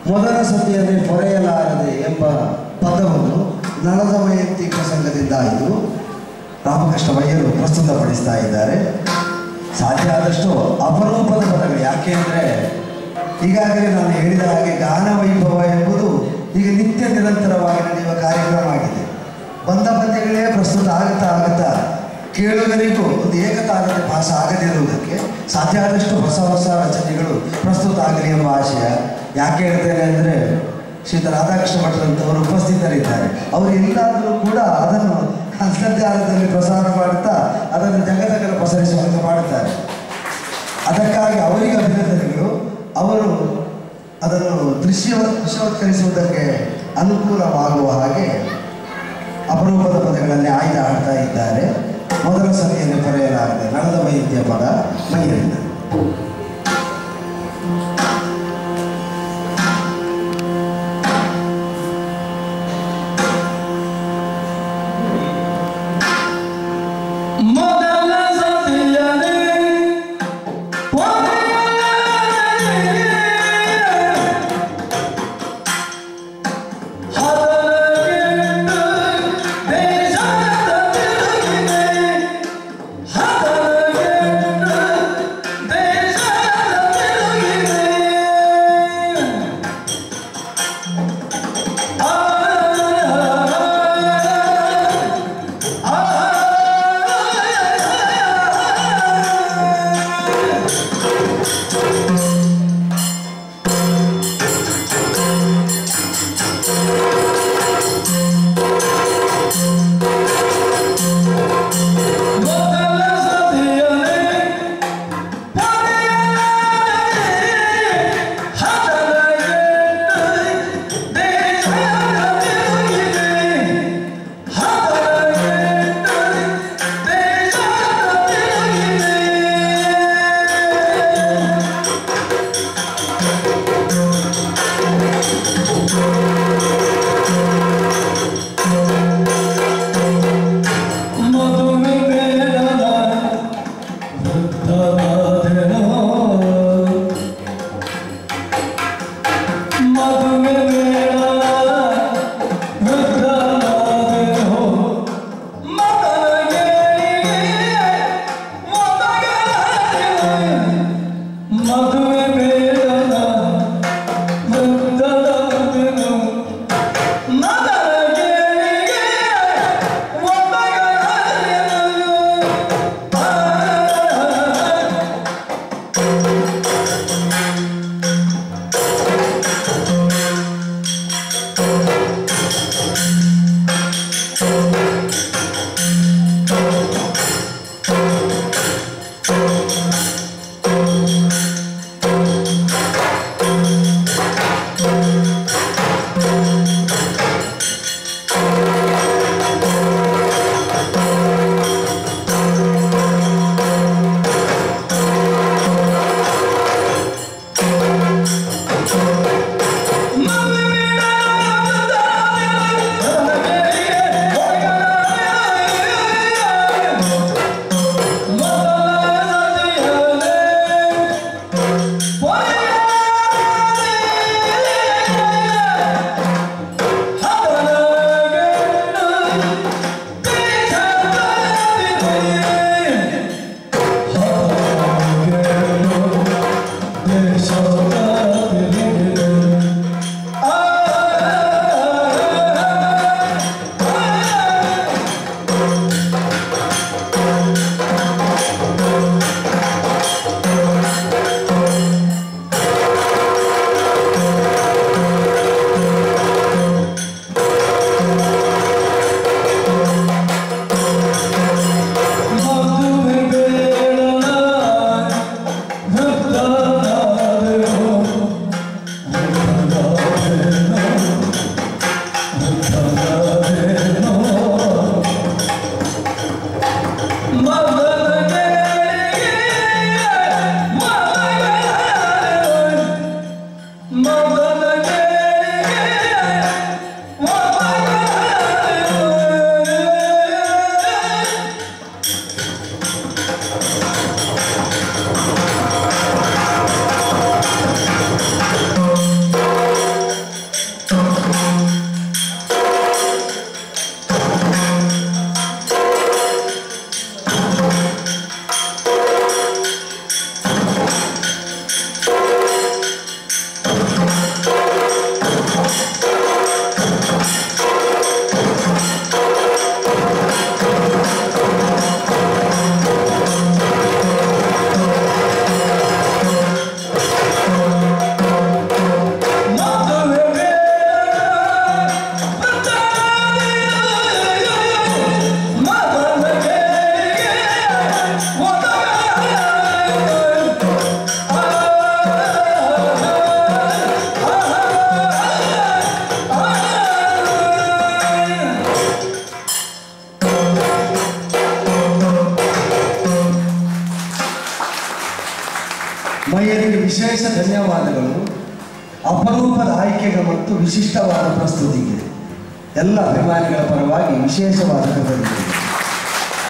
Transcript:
ಮೊದಲ ಸತಿಯಲ್ಲಿ ಪೊರೆಯಲಾರದೆ ಎಂಬ ಪದವನ್ನು ನಳದಮಯಂತಿ ಪ್ರಸಂಗದಿಂದ ಆಯಿತು ರಾಮಕೃಷ್ಣ ವೈದ್ಯರು ಪ್ರಸ್ತುತಪಡಿಸ್ತಾ ಇದ್ದಾರೆ ಸಾಧ್ಯ ಆದಷ್ಟು ಅಪರೂಪದ ಪದಗಳು ಯಾಕೆ ಅಂದರೆ ಈಗಾಗಲೇ ನಾನು ಹೇಳಿದ ಹಾಗೆ ಗಾನ ವೈಭವ ಎಂಬುದು ಈಗ ನಿತ್ಯ ನಿರಂತರವಾಗಿ ನಡೆಯುವ ಕಾರ್ಯಕ್ರಮ ಆಗಿದೆ ಬಂದ ಪದ್ಯಗಳೇ ಪ್ರಸ್ತುತ ಆಗುತ್ತಾ ಆಗುತ್ತಾ ಕೇಳುಗರಿಗೂ ಒಂದು ಏಕತಾನತೆ ಭಾಸ ಆಗದಿರುವುದಕ್ಕೆ ಸಾಧ್ಯ ಆದಷ್ಟು ಹೊಸ ಹೊಸ ರಚನೆಗಳು ಪ್ರಸ್ತುತ ಆಗಲಿ ಎಂಬ ಆಶಯ ಯಾಕೆ ಹೇಳ್ತೇನೆ ಅಂದರೆ ಶ್ರೀತ ರಾಧಾಕೃಷ್ಣ ಭಟ್ರಂತವರು ಉಪಸ್ಥಿತರಿದ್ದಾರೆ ಅವರು ಎಲ್ಲಾದರೂ ಕೂಡ ಅದನ್ನು ಅಂತರ್ಜಾಲದಲ್ಲಿ ಪ್ರಸಾರ ಮಾಡುತ್ತಾ ಅದನ್ನು ಜಗತ್ತಗಳ ಪಸರಿಸುವಂತೆ ಮಾಡುತ್ತಾರೆ ಅದಕ್ಕಾಗಿ ಅವರಿಗೆ ಅಭಿನಂದನೆಗಳು ಅವರು ಅದನ್ನು ದೃಶ್ಯ ದೃಶ್ಯವತ್ಕರಿಸುವುದಕ್ಕೆ ಅನುಕೂಲವಾಗುವ ಹಾಗೆ ಅಪರೂಪದ ಪದಗಳಲ್ಲಿ ಆಯ್ದ ಆಡ್ತಾ ಇದ್ದಾರೆ ಮೊದಲ ಸತಿಯನ್ನು ಪಡೆಯಲಾಗಿದೆ ನಳದ ವೈದ್ಯ ಪದ ಮೈಯರಿಂದ ಮೊದಲ ಸತಿಯನೇ ಪೊರೆಯಲಾರದೆ ಹದಗೆಟ್ಟು ದೇಶದ ತಿರುಗಿದೆ ಹದಗೆಟ್ಟು ದೇಶದ ತಿರುಗಿದೆ ಆ ಮೊದಲ ಸತಿಯನೇ ಪಡೆಯಲಾರದೆ ಹದಗೆಟ್ಟು ದೇಶದ ತಿರುಗಿದೆ ಹದಗೆಟ್ಟು ದೇಶದ ತಿರುಗಿದೆ ಮಧುವೆ ಬೇಡದ ವೃದ್ಧವಾದೆನೋ ಮಧುವೆ ಬೇಡದ ವೃದ್ಧವಾದೆನೋ ಮದನಗೇಳಿಗೆ ಮದಗಲಾದೆನೋ ಮಧುವೆ ಬೇಡದ ವೃದ್ಧವಾದೆನೋ ಮದನಗೇಳಿಗೆ ಮದಗಲಾದೆನೋ ವಿಶೇಷ ಧನ್ಯವಾದಗಳು ಅಪರೂಪದ ಆಯ್ಕೆಗೆ ಮತ್ತು ವಿಶಿಷ್ಟವಾದ ಪ್ರಸ್ತುತಿಗೆ ಎಲ್ಲ ಅಭಿಮಾನಿಗಳ ಪರವಾಗಿ ವಿಶೇಷವಾದ ಕೃತಜ್ಞತೆ